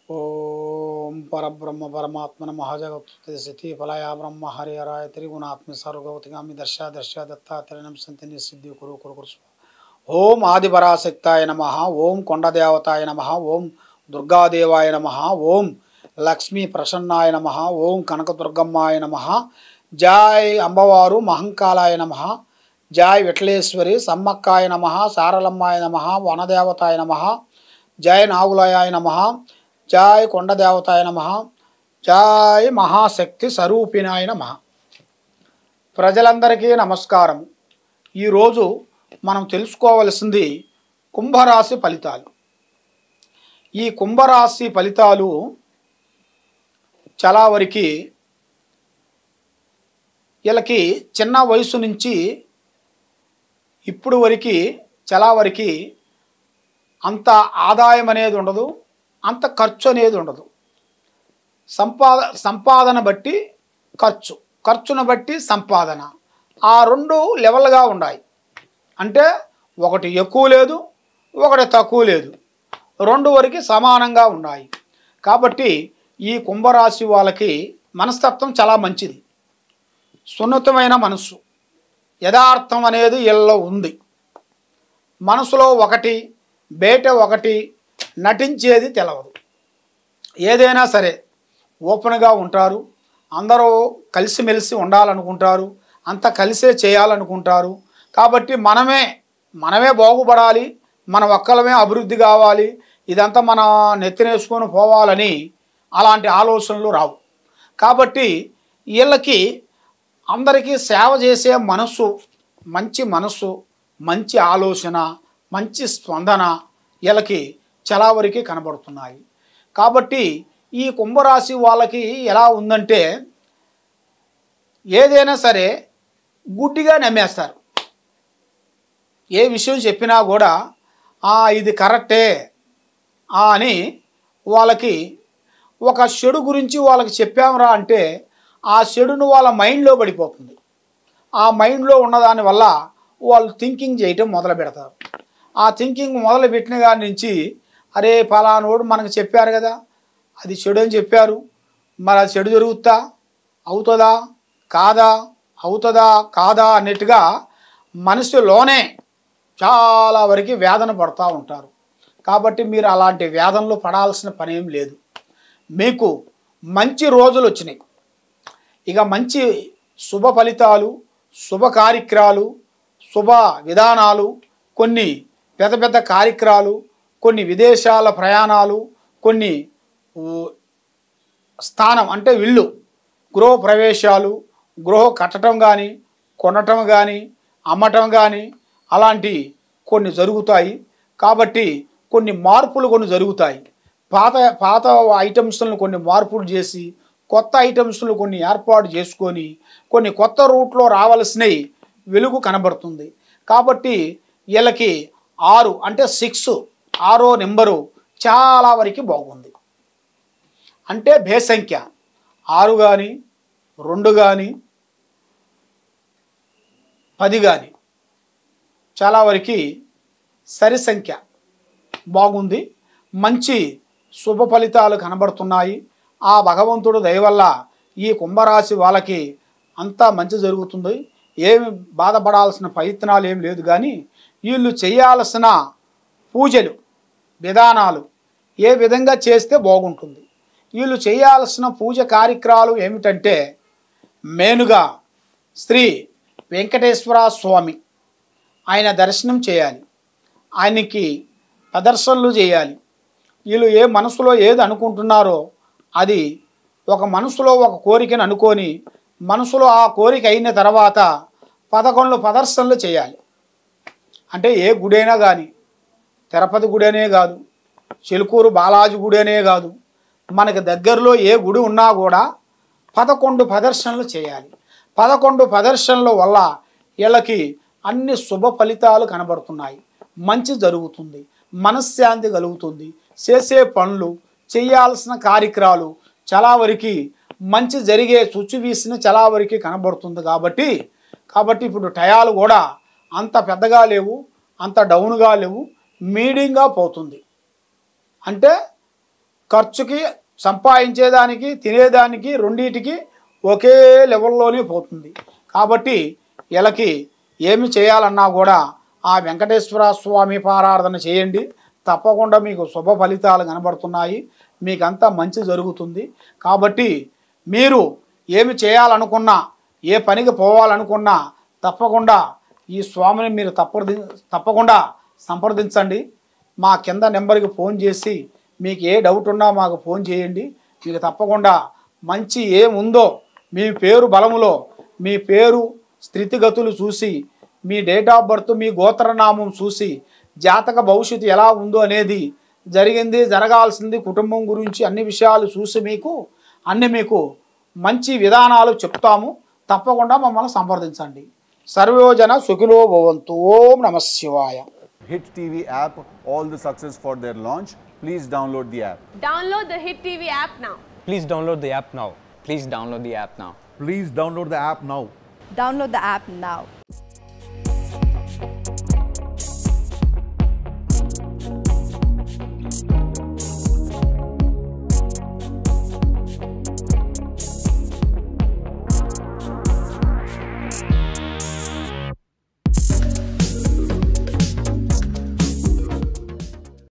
ఓం పరబ్రహ్మ పరమాత్మన మహాజగత్తి సతి ఫలయ బ్రహ్మ హరిహరాయ త్రిగుణాత్మ సర్వగౌతిగామి దర్శ దర్శ దత్తాత్రేయం సంతిని సిద్ధి కురు కురు కురు స్వ. ఓం ఆదిపరాశక్తాయ నమ ఓం కొండదేవతాయ నమ ఓం దుర్గాదేవాయ నమ ఓం లక్ష్మీ ప్రసన్నాయ నమ ఓం కనకదుర్గమ్మాయ నమ జాయ్ అంబవారు మహంకాళాయ నమ జాయ్ విఠలేశ్వరి సమ్మక్కాయ నమ సారలమ్మాయ నమ వనదేవతాయ నమ జయ నాగులయాయ నమ జయ కొండదేవతాయ నమ జయ మహాశక్తి స్వరూపిణాయ నమ ప్రజలందరికీ నమస్కారం ఈరోజు మనం తెలుసుకోవలసింది కుంభరాశి ఫలితాలు ఈ కుంభరాశి ఫలితాలు చాలా వరకు వీళ్ళకి చిన్న వయసు నుంచి ఇప్పుడు వరకు చాలా వరకు అంత ఆదాయం అనేది ఉండదు అంత ఖర్చు అనేది ఉండదు సంపాద సంపాదన బట్టి ఖర్చు ఖర్చును బట్టి సంపాదన ఆ రెండు లెవెల్గా ఉన్నాయి అంటే ఒకటి ఎక్కువ లేదు ఒకటి తక్కువ లేదు రెండు వరకు సమానంగా ఉన్నాయి కాబట్టి ఈ కుంభరాశి వాళ్ళకి మనస్తత్వం చాలా మంచిది సున్నితమైన మనస్సు యథార్థం అనేది వీళ్ళలో ఉంది మనసులో ఒకటి బయట ఒకటి నటించేది తెలవదు ఏదైనా సరే ఓపెన్గా ఉంటారు అందరూ కలిసిమెలిసి ఉండాలనుకుంటారు అంత కలిసే చేయాలనుకుంటారు కాబట్టి మనమే మనమే బాగుపడాలి మన ఒక్కలమే అభివృద్ధి కావాలి ఇదంతా మన నెత్తినేసుకొని పోవాలని అలాంటి ఆలోచనలు రావు కాబట్టి వీళ్ళకి అందరికీ సేవ చేసే మనస్సు మంచి మనస్సు మంచి ఆలోచన మంచి స్పందన వీళ్ళకి చాలా వరకు కనబడుతున్నాయి కాబట్టి ఈ కుంభరాశి వాళ్ళకి ఎలా ఉందంటే ఏదైనా సరే గుడ్డిగా నమ్మేస్తారు ఏ విషయం చెప్పినా కూడా "ఆ, ఇది కరెక్టే ఆ" అని వాళ్ళకి ఒక చెడు గురించి వాళ్ళకి చెప్పామరా అంటే ఆ చెడును వాళ్ళ మైండ్లో పడిపోతుంది ఆ మైండ్లో ఉన్నదాని వల్ల వాళ్ళు థింకింగ్ చేయటం మొదలు పెడతారు ఆ థింకింగ్ మొదలు పెట్టిన కాడి నుంచి అరే పలానోడు మనకు చెప్పారు కదా అది చెడు అని చెప్పారు మరి అది చెడు జరుగుతా అవుతుందా కాదా అవుతుందా కాదా అన్నట్టుగా మనసులోనే చాలా వరకు వేదన పడుతూ ఉంటారు కాబట్టి మీరు అలాంటి వేదనలో పడాల్సిన పని ఏం లేదు మీకు మంచి రోజులు వచ్చినాయి ఇక మంచి శుభ ఫలితాలు శుభ కార్యక్రమాలు శుభ విధానాలు కొన్ని పెద్ద పెద్ద కార్యక్రమాలు కొన్ని విదేశాల ప్రయాణాలు కొన్ని ఊ, స్థానం అంటే ఇల్లు గృహ ప్రవేశాలు గృహ కట్టడం కానీ కొనటం కానీ అమ్మటం కానీ అలాంటి కొన్ని జరుగుతాయి కాబట్టి కొన్ని మార్పులు కొన్ని జరుగుతాయి పాత పాత ఐటమ్స్లను కొన్ని మార్పులు చేసి కొత్త ఐటమ్స్ను కొన్ని ఏర్పాటు చేసుకొని కొన్ని కొత్త రూట్లో రావాల్సినవి వెలుగు కనబడుతుంది కాబట్టి వీళ్ళకి ఆరు అంటే సిక్స్ ఆరో నెంబరు చాలా వరకు బాగుంది అంటే భేసంఖ్య ఆరు కానీ రెండు కానీ పది కానీ చాలా వరకు సరి సంఖ్య బాగుంది మంచి శుభ ఫలితాలు కనబడుతున్నాయి ఆ భగవంతుడు దయవల్ల ఈ కుంభరాశి వాళ్ళకి అంతా మంచి జరుగుతుంది ఏమి బాధపడాల్సిన ప్రయత్నాలు ఏం లేదు కానీ వీళ్ళు చేయాల్సిన పూజలు విధానాలు ఏ విధంగా చేస్తే బాగుంటుంది వీళ్ళు చేయాల్సిన పూజ కార్యక్రమాలు ఏమిటంటే మెయిన్గా శ్రీ వెంకటేశ్వర స్వామి ఆయన దర్శనం చేయాలి ఆయనకి ప్రదర్శనలు చేయాలి వీళ్ళు ఏ మనసులో ఏది అనుకుంటున్నారో అది ఒక మనసులో ఒక కోరికను అనుకొని మనసులో ఆ కోరిక అయిన తర్వాత పదకొండు ప్రదర్శనలు చేయాలి అంటే ఏ గుడైనా కానీ తిరుపతి గుడి అనే కాదు చిలుకూరు బాలాజీ గుడి అనే కాదు మనకి దగ్గరలో ఏ గుడి ఉన్నా కూడా పదకొండు ప్రదర్శనలు చేయాలి పదకొండు ప్రదర్శనల వల్ల వీళ్ళకి అన్ని శుభ ఫలితాలు కనబడుతున్నాయి మంచి జరుగుతుంది మనశ్శాంతి కలుగుతుంది చేసే పనులు చేయాల్సిన కార్యక్రమాలు చాలా వరకు మంచి జరిగే చుచ్చు వీసిన చాలా వరకు కనబడుతుంది కాబట్టి కాబట్టి ఇప్పుడు టయాలు కూడా అంత పెద్దగా లేవు అంత డౌన్గా లేవు మీడియంగా పోతుంది అంటే ఖర్చుకి సంపాదించేదానికి తినేదానికి రెండింటికి ఒకే లెవెల్లోనే పోతుంది కాబట్టి వీళ్ళకి ఏమి చేయాలన్నా కూడా ఆ వెంకటేశ్వర స్వామి పారాధన చేయండి తప్పకుండా మీకు శుభ ఫలితాలు కనబడుతున్నాయి మీకంతా మంచి జరుగుతుంది కాబట్టి మీరు ఏమి చేయాలనుకున్నా ఏ పనికి పోవాలనుకున్నా తప్పకుండా ఈ స్వామిని మీరు తప్పది తప్పకుండా సంప్రదించండి మా కింద నెంబర్కి ఫోన్ చేసి మీకు ఏ డౌట్ ఉన్నా మాకు ఫోన్ చేయండి మీకు తప్పకుండా మంచి ఏముందో మీ పేరు బలములో మీ పేరు స్థితిగతులు చూసి మీ డేట్ ఆఫ్ బర్త్ మీ గోత్రనామం చూసి జాతక భవిష్యత్తు ఎలా ఉందో అనేది జరిగింది జరగాల్సింది కుటుంబం గురించి అన్ని విషయాలు చూసి మీకు అన్ని మీకు మంచి విధానాలు చెప్తాము తప్పకుండా మమ్మల్ని సంప్రదించండి సర్వోజన సుఖిలో భవంతు ఓం నమ శివాయ Hit TV app, all the success for their launch. Please download the app. Download the Hit TV app now. Please download the app now. Please download the app now. Please download the app now. Download the app now.